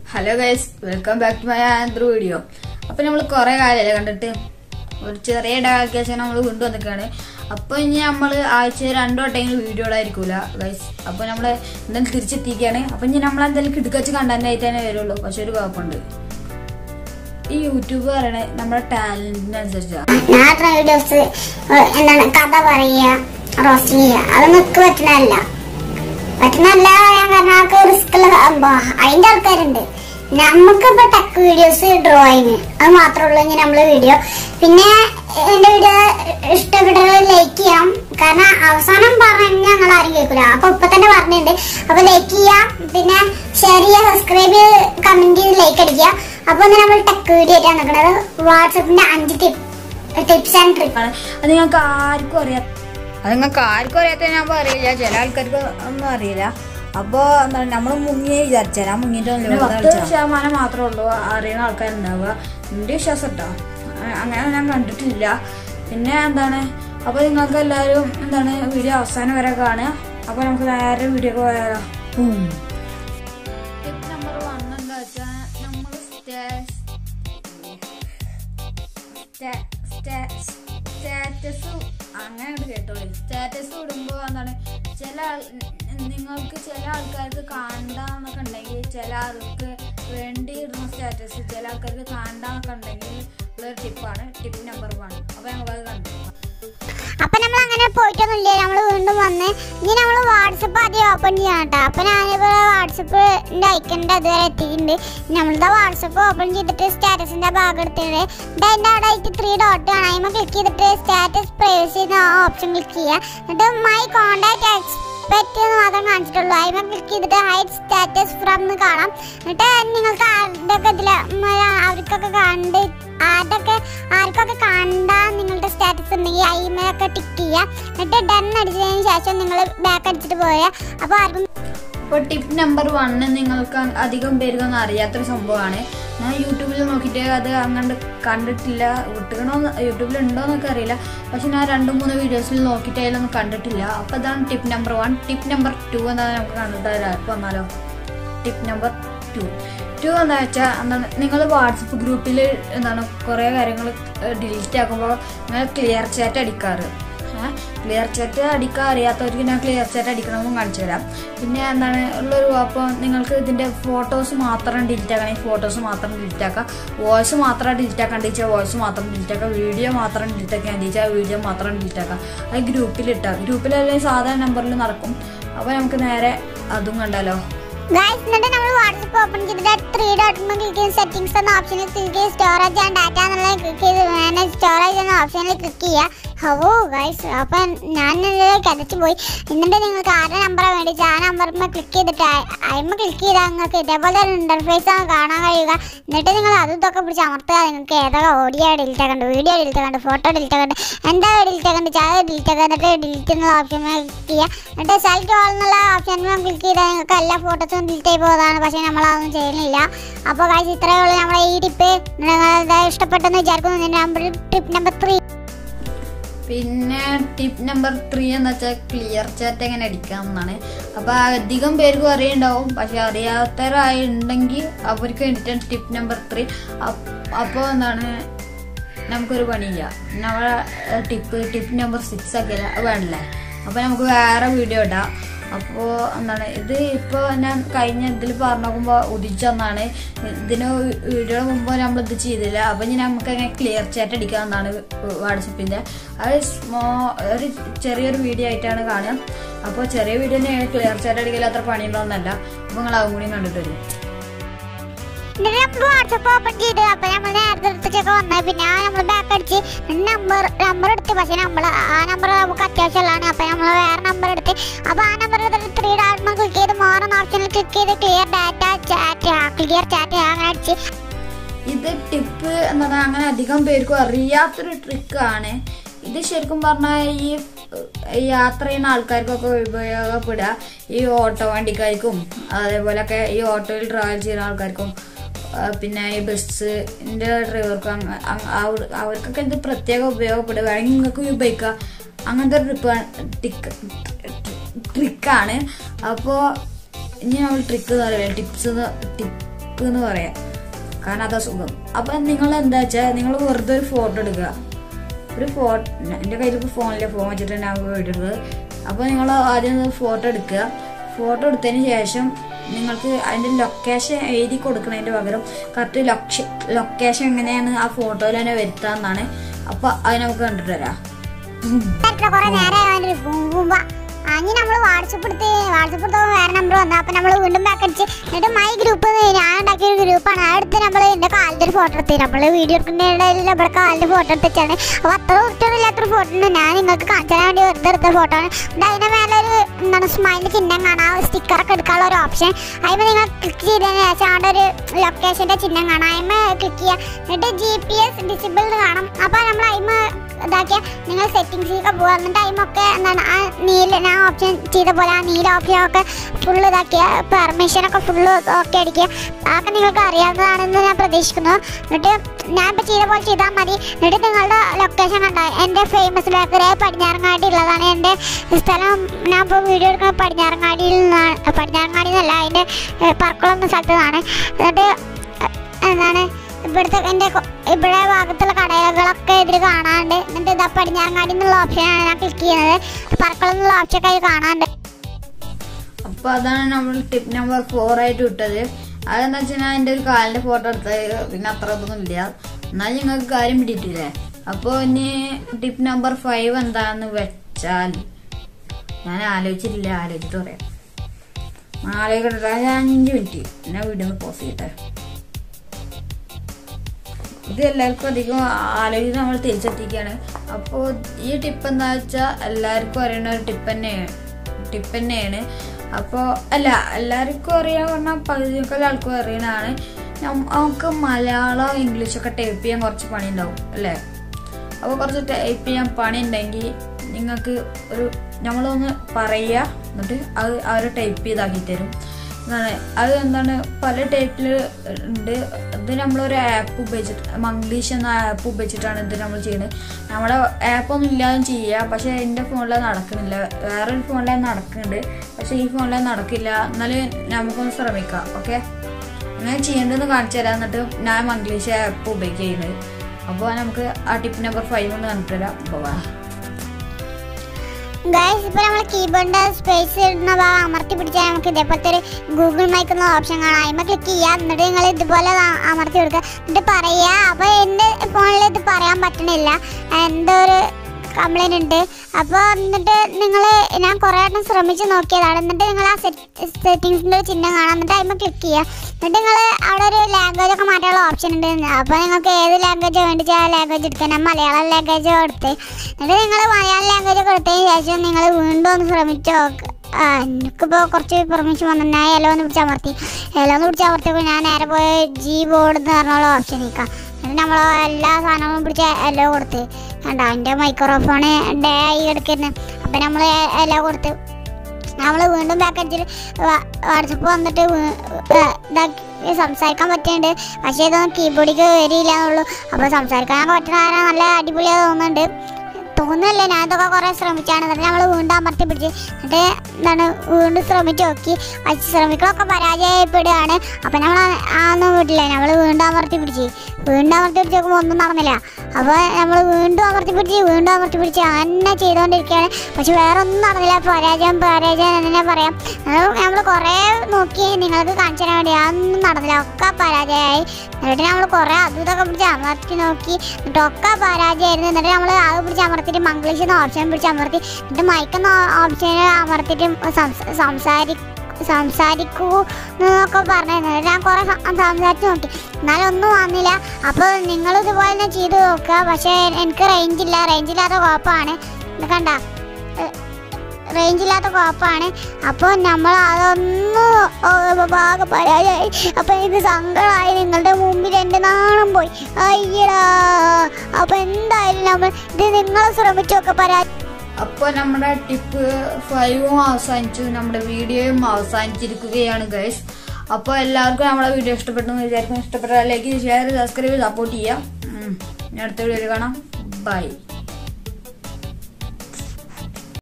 Hello guys welcome back to my Andrew video അപ്പൊ നമ്മൾ കുറെ കാലല്ലേ കണ്ടിട്ട് ഒരു ചെറിയ ഡാക്കേഷൻ നമ്മൾ കൊണ്ടുവന്നിക്കാണ് അപ്പൊ ഇനി നമ്മൾ ആഴ്ച രണ്ടു വട്ടെങ്കിലും വീഡിയോ ആയിരിക്കൂല ഗൈസ് അപ്പൊ നമ്മള് എന്തായാലും തിരിച്ചെത്തിക്കുകയാണ് അപ്പൊ ഇനി നമ്മൾ എന്തായാലും കിടക്കച്ച് കണ്ടന്റ് ആയിട്ട് തന്നെ വരുള്ളൂ പക്ഷെ ഒരു കുഴപ്പമുണ്ട് ഈ യൂട്യൂബ് പറയണേ നമ്മുടെ ടാലന്റിനനുസരിച്ചാണ് ഞാൻ അത്ര വീഡിയോസ് എന്താണ് കഥ പറയുക റോസ്റ്റിംഗ് ചെയ്യുക അത് നിക്ക് പറ്റുന്നതല്ല പറ്റുന്നല്ല ഞാൻ കാരണം ആൾക്ക് റിസ്ക് ഉള്ള സംഭവം അതിന്റെ ആൾക്കാരുണ്ട് നമുക്കിപ്പോ ടെക് വീഡിയോസ് ഡ്രോയിങ് അത് മാത്രമേ ഉള്ളൂ ഇനി നമ്മള് വീഡിയോ പിന്നെ എന്റെ വീഡിയോ ഇഷ്ടപ്പെട്ടത് ലൈക്ക് ചെയ്യാം കാരണം അവസാനം പറഞ്ഞ ഞങ്ങൾ ആരും കേൾക്കില്ല അപ്പൊ ഇപ്പൊ തന്നെ പറഞ്ഞിട്ടുണ്ട് അപ്പൊ ലൈക്ക് ചെയ്യാം പിന്നെ ഷെയർ ചെയ്യുക സബ്സ്ക്രൈബ് ചെയ്ത് കമന്റ് ചെയ്ത് ലൈക്ക് അടിക്കുക അപ്പൊ ഇന്ന് നമ്മൾ ടെക് വീഡിയോ ആയിട്ടാണ് നിൽക്കുന്നത് വാട്സപ്പിന്റെ അഞ്ച് ടിപ്പ് ടിപ്സ് ആൻഡ് ട്രിപ്പ് ആണ് അത് നിങ്ങൾക്ക് ആർക്കും അറിയാം അത് നിങ്ങൾക്ക് ആർക്കും അറിയാത്ത ഞാൻ പറയില്ല ചില ആൾക്കാർക്ക് ഒന്നും അറിയില്ല അപ്പോ എന്താണ് നമ്മൾ മുങ്ങി വിചാരിച്ചാൽ ഞാൻ മുങ്ങിയിട്ട് പത്ത് ശതമാനം മാത്രമേ ഉള്ളൂ അറിയുന്ന ആൾക്കാരുണ്ടാവുക എന്റെ വിശ്വാസം കേട്ടോ അങ്ങനെ ഞാൻ കണ്ടിട്ടില്ല പിന്നെ എന്താണ് അപ്പൊ നിങ്ങൾക്ക് എല്ലാവരും എന്താണ് വീഡിയോ അവസാനം വരെ കാണുക അപ്പൊ നമുക്ക് നേരെ വീഡിയോ പോയാലോ ടിപ്പ് നമ്പർ വൺ എന്താ വെച്ചാൽ നമ്മൾ സ്റ്റാറ്റസ് അങ്ങനെ അങ്ങട് കേട്ടോളൂ സ്റ്റാറ്റസ് ഇടുമ്പോൾ എന്താണ് ചില ആൾ- നിങ്ങൾക്ക് ചില ആൾക്കാർക്ക് കാണണ്ടെന്നൊക്കെ ഉണ്ടെങ്കിൽ ചില ആൾക്ക് വേണ്ടി ഇടുന്ന സ്റ്റാറ്റസ് ചില ആൾക്കാർക്ക് കാണണ്ടെന്നൊക്കെ ഉണ്ടെങ്കിൽ ഉള്ളൊരു ടിപ്പാണ് ടിപ്പ് നമ്പർ വൺ അപ്പോൾ നമുക്കത് കണ്ടു അപ്പൊ നമ്മൾ അങ്ങനെ പോയിട്ടൊന്നുമില്ല നമ്മൾ വീണ്ടും വന്ന് ഇനി നമ്മൾ വാട്സപ്പ് ആദ്യം ഓപ്പൺ ചെയ്യണം കേട്ടോ അപ്പൊ ഞാനിപ്പോ വാട്സപ്പിന്റെ ഐക്കണിന്റെ അതുവരെ എത്തിയിട്ടുണ്ട് നമ്മളുടെ വാട്സപ്പ് ഓപ്പൺ ചെയ്തിട്ട് സ്റ്റാറ്റസിന്റെ ഭാഗം എടുത്തിട്ട് അതിന്റെ അവിടെ ആയിട്ട് ത്രീ ഡോട്ട് കാണാം അതിമ ക്ലിക്ക് ചെയ്തിട്ട് സ്റ്റാറ്റസ് പ്രൈവസി എന്ന ഓപ്ഷൻ ക്ലിക്ക് ചെയ്യുക എന്നിട്ട് മൈ കോണ്ടാക്ട് എക്സ്പെക്ട് എന്ന് മാത്രം കാണിച്ചിട്ടുള്ളൂ അതിമ ക്ലിക്ക് ചെയ്തിട്ട് ഹൈറ്റ് സ്റ്റാറ്റസ് ഫ്രം എന്ന് കാണാം എന്നിട്ട് നിങ്ങൾക്ക് ആരുടെയൊക്കെ ഇതിൽ അവർക്കൊക്കെ കണ്ട് ആരുടെയൊക്കെ ആർക്കൊക്കെ കണ്ട നിങ്ങളുടെ സ്റ്റാറ്റസ് ഉണ്ടെങ്കിൽ അയിമയൊക്കെ ടിക്ക് ചെയ്യുക എന്നിട്ട് ഡൺ അടിച്ചതിന് ശേഷം നിങ്ങൾ ബാക്ക് അടിച്ചിട്ട് പോയാൽ അപ്പോൾ ആർക്കും അപ്പോൾ ടിപ്പ് നമ്പർ വണ്ണ് നിങ്ങൾക്ക് അധികം പേർക്കൊന്നും അറിയാത്തൊരു സംഭവമാണ് ഞാൻ യൂട്യൂബിൽ നോക്കിയിട്ട് അത് അങ്ങനെ കണ്ടിട്ടില്ല വിട്ടുകണോ യൂട്യൂബിൽ ഉണ്ടോ എന്നൊക്കെ അറിയില്ല പക്ഷെ ഞാൻ രണ്ട് മൂന്ന് വീഡിയോസിൽ നോക്കിയിട്ട് അതിലൊന്നും കണ്ടിട്ടില്ല അപ്പോൾ അതാണ് tip number one tip number two എന്താണ് നമുക്ക് കണ്ടിട്ട് വന്നാലോ ടിപ്പ് നമ്പർ ടു ടു എന്താ വെച്ചാൽ എന്താണ് നിങ്ങൾ വാട്സപ്പ് ഗ്രൂപ്പിൽ എന്താണ് കുറേ കാര്യങ്ങൾ ഡിലീറ്റ് ആക്കുമ്പോൾ നിങ്ങൾ ക്ലിയർ ചാറ്റ് അടിക്കാറ് ക്ലിയർ ചാറ്റ് അടിക്കാൻ അറിയാത്തവർക്ക് ഞാൻ ക്ലിയർ ചാറ്റ് അടിക്കണമെന്നും കാണിച്ചു തരാം പിന്നെ എന്താണ് ഉള്ളൊരു അപ്പോൾ നിങ്ങൾക്ക് ഇതിൻ്റെ ഫോട്ടോസ് മാത്രം ഡിലീറ്റ് ആക്കണമെങ്കിൽ ഫോട്ടോസ് മാത്രം ഡിലീറ്റ് ആക്കാം വോയിസ് മാത്രം ഡിലീറ്റ് ആക്കാൻ വെച്ചാൽ വോയിസ് മാത്രം ഡിലീറ്റ് ആക്കാം വീഡിയോ മാത്രം ഡിലീറ്റ് ആക്കാൻ വെച്ചാൽ വീഡിയോ മാത്രം ഡിലീറ്റ് ആക്കാം അത് ഗ്രൂപ്പിലിട്ടാൽ ഗ്രൂപ്പിലല്ലെങ്കിൽ സാധാരണ നമ്പറിൽ നടക്കും അപ്പോൾ നമുക്ക് നേരെ അതും കണ്ടാലോ ഗൈസ് എന്നിട്ട് നമ്മൾ വാട്സപ്പ് ഓപ്പൺ ചെയ്തിട്ട് ത്രീ ഡോട്ട് ക്ലിക്ക് ചെയ്ത് സെറ്റിംഗ്സ് എന്ന ഓപ്ഷനിൽ ക്ലിക്ക് ചെയ്ത് സ്റ്റോറേജ് ആൻഡ് ഡാറ്റ എന്നുള്ള ക്ലിക്ക് ചെയ്ത് മാനേജ് സ്റ്റോറേജ് എന്ന ഓപ്ഷനിൽ ക്ലിക്ക് ചെയ്യുക ഹവോ ഗൈസ് അപ്പം ഞാൻ കതച്ചു പോയി എന്നിട്ട് നിങ്ങൾക്ക് ആരുടെ നമ്പറാണ് വേണ്ടി ആ നമ്പറിൽ ക്ലിക്ക് ചെയ്തിട്ട് അതിന്മ ക്ലിക്ക് ചെയ്താൽ നിങ്ങൾക്ക് ഇതേപോലെ ഒരു ഇന്റർഫേസ് ആണ് കാണാൻ കഴിയുക എന്നിട്ട് നിങ്ങൾ അതും ഇതൊക്കെ പിടിച്ച് അമർത്തുക നിങ്ങൾക്ക് ഏതൊക്കെ ഓഡിയോ ഡിലീറ്റ് ആക്കണ്ട് വീഡിയോ ഡിലീറ്റ് ആക്കണ്ട് ഫോട്ടോ ഡിലീറ്റ് ആക്കണ്ട് എന്താ ഡിലീറ്റ് ആക്കണ്ട് ചായ ഡിലീറ്റ് ആക്കുക എന്നിട്ട് ഡിലീറ്റ് എന്നുള്ള ഓപ്ഷൻ ക്ലിക്ക് ചെയ്യുക എന്നിട്ട് സെലക്ട് ഓൾ എന്നുള്ള ഓപ്ഷൻ ക്ലിക്ക് ചെയ്താൽ നിങ്ങൾക്ക് എല്ലാ ഫോട്ടോസും ഡിലീറ്റ് ആയി പോകുന്നതാണ് പക്ഷേ നമ്മളതൊന്നും ചെയ്യുന്നില്ല അപ്പോൾ കാഴ്ച ഇത്രയേ ഉള്ളൂ നമ്മുടെ ഈ ടിപ്പ് നിങ്ങൾ ഇഷ്ടപ്പെട്ടെന്ന് വിചാരിക്കുന്നു നമ്പർ ടിപ്പ് നമ്പർ ത്രീ പിന്നെ ടിപ്പ് നമ്പർ ത്രീ എന്ന് വെച്ചാൽ ക്ലിയർ ചാറ്റ് എങ്ങനെ അടിക്കാം എന്നാണ് അപ്പൊ അധികം പേർക്കും അറിയുണ്ടാവും പക്ഷെ അറിയാത്തവരായി ഉണ്ടെങ്കിൽ അവർക്ക് വേണ്ടിയിട്ടാണ് ടിപ്പ് നമ്പർ ത്രീ അപ്പോൾ എന്താണ് നമുക്കൊരു പണിയില്ല നമ്മളെ ടിപ്പ് ടിപ്പ് നമ്പർ സിക്സ് ഒക്കെ വേണ്ടല്ലേ അപ്പോൾ നമുക്ക് വേറെ വീഡിയോ ഇടാം അപ്പോൾ എന്താണ് ഇത് ഇപ്പോൾ ഞാൻ കഴിഞ്ഞ ഇതിൽ പറഞ്ഞു നോക്കുമ്പോൾ ഉദിച്ചെന്നാണ് ഇതിന് വീഡിയോ മുമ്പ് നമ്മൾ ഇത് ചെയ്തില്ല അപ്പം ഇനി നമുക്ക് അങ്ങനെ ക്ലിയർ ചാറ്റ് അടിക്കാവുന്നതാണ് വാട്സപ്പിൻ്റെ അത് സ്മോ ഒരു ചെറിയൊരു വീഡിയോ ആയിട്ടാണ് കാണുക അപ്പോൾ ചെറിയ വീഡിയോന് ക്ലിയർ ചാറ്റ് അടിക്കൽ അത്ര പണിയുള്ളതൊന്നല്ല അപ്പോൾ നിങ്ങൾ അതും കൂടി കണ്ടിട്ട് വരും എന്നിട്ട് നമുക്ക് വാട്സപ്പ് ഓപ്പൺ ചെയ്ത് അപ്പൊ നമ്മൾ നേരത്തെ എടുത്തൊക്കെ വന്നത് പിന്നെ ആ നമ്മൾ ബാക്ക് അടിച്ച് നമ്പർ നമ്പർ എടുത്ത് പക്ഷെ നമ്മൾ ആ നമ്പർ നമുക്ക് അത്യാവശ്യമുള്ളതാണ് അപ്പൊ നമ്മൾ വേറെ നമ്പർ എടുത്ത് അപ്പൊ ആ നമ്പർ എടുത്തിട്ട് ത്രീ ഡോട്ട് ക്ലിക്ക് ചെയ്ത് മോറെന്ന ഓപ്ഷനിൽ ക്ലിക്ക് ചെയ്ത് clear data chat clear chat അങ്ങനെ അടിച്ച് ഇത് ടിപ്പ് എന്താണ് അങ്ങനെ അധികം പേർക്കും അറിയാത്തൊരു ട്രിക്കാണ് ഇത് ശരിക്കും പറഞ്ഞാൽ ഈ ഏഹ്, യാത്ര ചെയ്യുന്ന ആൾക്കാർക്കൊക്കെ ഉപയോഗപ്പെടുക ഈ ഓട്ടോ വണ്ടിക്കാർക്കും അതേപോലെയൊക്കെ ഈ ഓട്ടോയിൽ ട്രാവൽ ചെയ്യുന്ന ആൾക്കാർക്കും ആ, പിന്നെ ഈ ബസ്സിൻ്റെ ഡ്രൈവർക്കും അങ്ങ- അങ്ങ- അവർ- അവർക്കൊക്കെ ഇത് പ്രത്യേകം ഉപയോഗപ്പെടുക വേണമെങ്കിൽ നിങ്ങൾക്ക് ഉപയോഗിക്കാം അങ്ങനത്തെ ഒരു ട്രിപ്പ് ടിക്ക് ട്രിക്കാണ് അപ്പോൾ ഇനി നമ്മൾ ട്രിക്ക് എന്ന് പറയുക ടിപ്സ് ടിപ്പ് ലുക്ക് എന്ന് പറയാം കാരണം അതാ സുഖം അപ്പൊ നിങ്ങൾ എന്താ വെച്ചാൽ നിങ്ങൾ വെറുതെ ഒരു ഫോട്ടോ എടുക്കുക ഒരു ഫോട്ടോ എൻ്റെ കയ്യിൽ ഇപ്പോൾ ഫോണിലെ ഫോൺ വെച്ചിട്ട് ഞാൻ വീഡിയോ എടുത്തത് അപ്പോൾ നിങ്ങൾ ആദ്യം ഫോട്ടോ എടുക്കുക ഫോട്ടോ എടുത്തതിന് ശേഷം നിങ്ങൾക്ക് അതിൻ്റെ ലൊക്കേഷൻ എഴുതി കൊടുക്കുന്നതിൻ്റെ പകരം കറക്റ്റ് ലൊക്ഷ ലൊക്കേഷൻ എങ്ങനെയാണ് ആ ഫോട്ടോയിൽ തന്നെ വരുത്താമെന്നാണ് അപ്പോൾ അത് നമുക്ക് കണ്ടിട്ട് വരാം എത്ര കുറെ നേരം അങ്ങനെ നമ്മൾ വാട്സപ്പ് എടുത്ത് വാട്സപ്പ് എടുത്ത് വേറെ നമ്പർ വന്നു അപ്പൊ നമ്മൾ വീണ്ടും ബാക്ക് അടിച്ച് എന്നിട്ട് മൈ ഗ്രൂപ്പ് ഞാൻ ഉണ്ടാക്കിയ ഒരു ഗ്രൂപ്പാണ് അടുത്ത് നമ്മൾ എന്റെ കാലിന്റെ ഒരു ഫോട്ടോ എടുത്ത് നമ്മൾ വീഡിയോ എടുക്കുന്നതിനിടയിൽ നമ്മുടെ കാലിന്റെ ഫോട്ടോ എടുത്തിട്ടാണ് അപ്പൊ അത്ര വൃത്തിയൊന്നുമില്ലാത്തൊരു ഫോട്ടോ ഉണ്ട് ഞാൻ നിങ്ങൾക്ക് കാണിച്ചു തരാൻ വേണ്ടി വെറുതെ എടുത്ത ഫോട്ടോ ആണ് എന്നിട്ട് അതിന്റെ മേലെ ഒരു എന്താണ് സ്മൈലിന്റെ ചിഹ്നം കാണാം സ്റ്റിക്കറൊക്കെ എടുക്കാനുള്ള ഒരു ഓപ്ഷൻ അതിന് നിങ്ങൾ ക്ലിക്ക് ചെയ്തതിന് ശേഷം അവിടെ ഒരു ലൊക്കേഷന്റെ ചിഹ്നം കാണാം അതിന് ക്ലിക്ക് ചെയ്യുക എന്നിട്ട് ജി പി എസ് ഡിസബിൾ കാണാം അപ്പൊ നമ്മൾ അതിന് ഇതാക്കിയ നിങ്ങൾ സെറ്റിങ്സിലൊക്കെ പോകുക എന്നിട്ട് ടൈമൊക്കെ എന്താണ് ആ നീല ഞാൻ ഓപ്ഷൻ ചെയ്ത പോലെ ആ നീല ഓപ്ഷൻ ഒക്കെ ഫുള്ള് ഇതാക്കിയ പെർമിഷനൊക്കെ ഫുള്ള് ഓക്കെ അടിക്കുക അതൊക്കെ നിങ്ങൾക്ക് അറിയാവുന്നതാണെന്ന് ഞാൻ പ്രതീക്ഷിക്കുന്നു എന്നിട്ട് ഞാൻ ഇപ്പോൾ ചെയ്ത പോലെ ചെയ്താൽ മതി എന്നിട്ട് നിങ്ങളുടെ ലൊക്കേഷൻ കണ്ട എൻ്റെ ഫേമസ് ബേക്കറി പടിഞ്ഞാറങ്ങാടി ഉള്ളതാണ് എൻ്റെ സ്ഥലം ഞാൻ ഇപ്പോൾ വീഡിയോ എടുക്കുന്ന പടിഞ്ഞാറങ്ങാടിയിൽ നിന്നാണ് പടിഞ്ഞാറങ്ങാടി എന്നല്ല അതിൻ്റെ പറക്കുളം എന്ന സ്ഥലത്ത് നിന്നാണ് എന്നിട്ട് എന്താണ് ഇവിടുത്തെ എൻ്റെ കൊ- ഇവിടെ ഭാഗത്തുള്ള കടകളൊക്കെ ഇതിൽ കാണാണ്ട് എന്നിട്ട് ഇതാ പടിഞ്ഞാറങ്ങാടി എന്നുള്ള ഓപ്ഷനാണ് ഞാൻ ക്ലിക്ക് ചെയ്യുന്നത് പറക്കളം എന്നുള്ള ഓപ്ഷൻ ഒക്കെ ഇതിൽ കാണാണ്ട് അപ്പോൾ അതാണ് നമ്മൾ ടിപ്പ് നമ്പർ ഫോർ ആയിട്ട് വിട്ടത് അതെന്താ വെച്ചാൽ ഞാൻ എൻ്റെ ഒരു കാലിൻ്റെ ഫോട്ടോ എടുത്തത് പിന്നെ അത്ര ഇതൊന്നും ഇല്ല എന്നാലും നിങ്ങൾക്ക് കാര്യം പിടിയിട്ടില്ലേ അപ്പോൾ ഇനി ടിപ്പ് നമ്പർ ഫൈവ് എന്താണെന്ന് വെച്ചാൽ ഞാൻ ആലോചിച്ചിട്ടില്ല ആലോചിച്ചിട്ട് പറയാം ആലോചിക്കട്ടെ ഞാൻ അഞ്ച് മിനിറ്റ് ഞാൻ വീഡിയോ ഒന്ന് പോസ് ചെയ്യട്ടെ ഇത് എല്ലാവർക്കും അധികം ആലോചിച്ച് നമ്മൾ തിരിച്ചെത്തിക്കുകയാണ് അപ്പോൾ ഈ ടിപ്പ് എന്താ വെച്ചാൽ എല്ലാവർക്കും അറിയുന്ന ഒരു ടിപ്പ് തന്നെയാണ് ടിപ്പ് തന്നെയാണ് അപ്പോൾ അല്ല എല്ലാവർക്കും അറിയാൻ പറഞ്ഞാൽ പകുതിയൊക്കെ ആൾക്കും അറിയണതാണ് നം- നമുക്ക് മലയാളം ഇംഗ്ലീഷൊക്കെ ടൈപ്പ് ചെയ്യാൻ കുറച്ച് പണി ഉണ്ടാവും അല്ലേ അപ്പോൾ കുറച്ച് ടൈപ്പ് ചെയ്യാൻ പണി ഉണ്ടെങ്കിൽ നിങ്ങൾക്ക് ഒരു നമ്മളൊന്ന് പറയുക എന്നിട്ട് അത് അവർ ടൈപ്പ് ചെയ്താക്കി തരും എന്താണ് അത് എന്താണ് പല ടൈപ്പിൽ ഉണ്ട് ഇത് നമ്മളൊരു ആപ്പ് ഉപയോഗിച്ചിട്ട് മംഗ്ലീഷ് എന്ന ആപ്പ് ഉപയോഗിച്ചിട്ടാണ് ഇത് നമ്മൾ ചെയ്യുന്നത് നമ്മുടെ ആപ്പൊന്നും ഇല്ലാതെ ചെയ്യുക പക്ഷേ എൻ്റെ ഫോണിൽ നടക്കുന്നില്ല വേറൊരു ഫോണിൽ നടക്കുന്നുണ്ട് പക്ഷേ ഈ ഫോണിൽ നടക്കില്ല എന്നാലും നമുക്കൊന്ന് ശ്രമിക്കാം ഓക്കെ അങ്ങനെ ചെയ്യേണ്ടതെന്ന് കാണിച്ചു തരാം എന്നിട്ട് ഞാൻ മംഗ്ലീഷ് ആപ്പ് ഉപയോഗിക്കുക ചെയ്യുന്നത് അപ്പോൾ നമുക്ക് ആ ടിപ്പ് നമ്പർ ഫൈവ് ഒന്ന് കണ്ടിട്ട് തരാം പോവാം ഗൈസ് ഇപ്പോൾ നമ്മൾ കീബോർഡിൻ്റെ സ്പേസ് ഇടുന്ന ഭാഗം അമർത്തി പിടിച്ചാൽ നമുക്ക് ഇതേപോലത്തെ ഒരു ഗൂഗിൾ മൈക്ക് എന്ന ഓപ്ഷൻ കാണാം അതിമ ക്ലിക്ക് ചെയ്യുക എന്നിട്ട് നിങ്ങൾ ഇതുപോലെ ദാ അമർത്തി കൊടുക്കുക എന്നിട്ട് പറയുക അപ്പോൾ എൻ്റെ ഫോണിൽ ഇത് പറയാൻ പറ്റണില്ല എന്തോ ഒരു കംപ്ലൈൻറ്റ് ഉണ്ട് അപ്പോൾ എന്നിട്ട് നിങ്ങൾ ഞാൻ കുറേ എണ്ണം ശ്രമിച്ച് നോക്കിയതാണ് എന്നിട്ട് നിങ്ങൾ ആ സെറ്റിങ്സിൻ്റെ ഒരു ചിഹ്നം കാണാം എന്നിട്ട് അതിമ ക്ലിക്ക് ചെയ്യുക എന്നിട്ട് നിങ്ങൾ അവിടെ ഒരു ലാംഗ്വേജ് ഒക്കെ മാറ്റാനുള്ള ഓപ്ഷൻ ഉണ്ട് അപ്പോൾ നിങ്ങൾക്ക് ഏത് ലാംഗ്വേജ് വേണ്ടി ആ ലാംഗ്വേജ് എടുക്കാൻ ഞാൻ മലയാളം ലാംഗ്വേജ് എടുത്ത് എന്നിട്ട് നിങ്ങൾ മലയാളം ലാംഗ്വേജ് ഒക്കെ എടുത്തതിന് ശേഷം നിങ്ങൾ വീണ്ടും ഒന്ന് ശ്രമിച്ച് നോക്ക് ആ എനിക്കിപ്പോൾ കുറച്ച് പെർമിഷൻ വന്നു ഞാൻ എലോ ഒന്ന് പിടിച്ച് അമർത്തി എലോ ഒന്ന് പിടിച്ച് അമർത്തിയപ്പോൾ ഞാൻ നേരെ പോയി ജി ബോർഡ് എന്ന് പറഞ്ഞുള്ള ഓപ്ഷൻ നിൽക്കാം എന്നിട്ട് നമ്മൾ എല്ലാ സാധനങ്ങളും പിടിച്ച് എലോ കൊടുത്ത് കണ്ടോ എൻ്റെ മൈക്രോഫോണ് ഡേ ആയി എടുക്കുന്നു അപ്പം നമ്മൾ എലോ കൊടുത്ത് നമ്മൾ വീണ്ടും ബാക്ക് അടിച്ചിട്ട് വാട്സപ്പ് വന്നിട്ട് വീ- ഏ, ഇതാക്കി സംസാരിക്കാൻ പറ്റുന്നുണ്ട് പക്ഷേ ഇതൊന്നും കീബോർഡിക്ക് വരില്ല എന്നുള്ളൂ അപ്പോൾ സംസാരിക്കാൻ പറ്റുന്ന ആരാ നല്ല അടിപൊളിയായി തോന്നുന്നുണ്ട് തോന്നുന്നില്ല ഞാൻ ഇതൊക്കെ കുറേ ശ്രമിച്ചാണ് എന്നിട്ട് നമ്മൾ വീണ്ടും അമർത്തി പിടിച്ച് എന്നിട്ട് എന്താണ് വീണ്ടും ശ്രമിച്ച് നോക്കി അത് ശ്രമിക്കലൊക്കെ പരാജയപ്പെടുകയാണ് അപ്പം നമ്മൾ ആ ഒന്നും വിട്ടില്ല നമ്മൾ വീണ്ടും അമർത്തി പിടിച്ച് വീണ്ടും അമർത്തി പിടിച്ച് നോക്കുമ്പോൾ ഒന്നും നടന്നില്ല അപ്പോൾ നമ്മൾ വീണ്ടും അമർത്തി പിടിച്ച് വീണ്ടും അമർത്തി പിടിച്ച് അങ്ങനെ ചെയ്തുകൊണ്ടിരിക്കുകയാണ് പക്ഷെ വേറെ ഒന്നും നടന്നില്ല പരാജയം പരാജയം എന്ന് തന്നെ പറയാം നമ്മൾ കുറേ നോക്കി നിങ്ങൾക്ക് കാണിച്ചു തരാൻ വേണ്ടി അതൊന്നും നടന്നില്ല ഒക്കെ പരാജയമായി എന്നിട്ട് നമ്മൾ കുറേ അതും ഇതൊക്കെ പിടിച്ച് അമർത്തി നോക്കി എന്നിട്ട് ഒക്കെ പരാജയമായിരുന്നു എന്നിട്ട് നമ്മൾ അത് പിടിച്ച് അമർത്തിയിട്ട് മംഗ്ലീഷ് എന്ന ഓപ്ഷൻ പിടിച്ച് അമർത്തി എന്നിട്ട് മയക്കുന്ന ഓപ്ഷൻ അമർത്തിയിട്ട് സംസ- സംസാരി സംസാരിക്കൂ എന്നൊക്കെ പറഞ്ഞു ഞാൻ കുറെ സംസാരിച്ച് നോക്കി എന്നാലും ഒന്നും വന്നില്ല അപ്പോൾ നിങ്ങൾ ഇതുപോലെ തന്നെ ചെയ്ത് നോക്കുക പക്ഷേ എനിക്ക് റേഞ്ച് ഇല്ല റേഞ്ച് ഇല്ലാത്ത കുഴപ്പമാണ് ഇത് കണ്ട റേഞ്ച് ഇല്ലാത്ത കുഴപ്പമാണ് അപ്പോൾ നമ്മൾ അതൊന്നും ഭാഗ പരാജയമായി അപ്പോൾ എനിക്ക് സങ്കടമായി നിങ്ങളുടെ മുമ്പിൽ എൻ്റെ നാണം പോയി അയ്യടാ അപ്പോൾ എന്തായാലും നമ്മൾ ഇത് നിങ്ങൾ ശ്രമിച്ചൊക്കെ പരാജയം അപ്പോൾ നമ്മുടെ ടിപ്പ് ഫൈവും അവസാനിച്ചു നമ്മുടെ വീഡിയോയും അവസാനിച്ചിരിക്കുകയാണ് ഗൈസ് അപ്പോൾ എല്ലാവർക്കും നമ്മുടെ വീഡിയോ ഇഷ്ടപ്പെട്ടു എന്ന് വിചാരിക്കും ഇഷ്ടപ്പെട്ടാൽ ലൈക്ക് ഷെയർ സബ്സ്ക്രൈബ് സപ്പോർട്ട് ചെയ്യാം ഉം. ഇനി അടുത്ത വീഡിയോയിൽ കാണാം ബൈ